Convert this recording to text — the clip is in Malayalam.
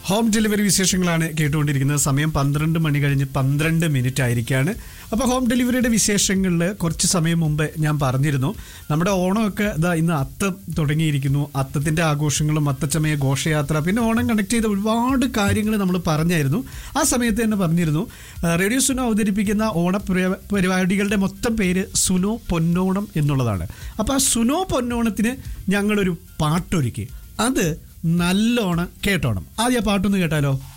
ഹോം ഡെലിവറി വിശേഷങ്ങളാണ് കേട്ടുകൊണ്ടിരിക്കുന്നത് സമയം പന്ത്രണ്ട് മണി കഴിഞ്ഞ് പന്ത്രണ്ട് മിനിറ്റ് ആയിരിക്കാണ് അപ്പോൾ ഹോം ഡെലിവറിയുടെ വിശേഷങ്ങളിൽ കുറച്ച് സമയം മുമ്പ് ഞാൻ പറഞ്ഞിരുന്നു നമ്മുടെ ഓണമൊക്കെ ഇതാ ഇന്ന് അത്തം തുടങ്ങിയിരിക്കുന്നു അത്തത്തിൻ്റെ ആഘോഷങ്ങളും അത്തച്ചമയ ഘോഷയാത്ര പിന്നെ ഓണം കണക്ട് ചെയ്ത ഒരുപാട് കാര്യങ്ങൾ നമ്മൾ പറഞ്ഞായിരുന്നു ആ സമയത്ത് തന്നെ പറഞ്ഞിരുന്നു ആ, റേഡിയോ സുനോ അവതരിപ്പിക്കുന്ന ഓണ പരിപാ- പരിപാടികളുടെ മൊത്തം പേര് സുനോ പൊന്നോണം എന്നുള്ളതാണ് അപ്പോൾ ആ സുനോ പൊന്നോണത്തിന് ഞങ്ങളൊരു പാട്ടൊരുക്കി അത് നല്ലോണം കേട്ടോണം ആദ്യം ആ പാട്ടൊന്ന് കേട്ടാലോ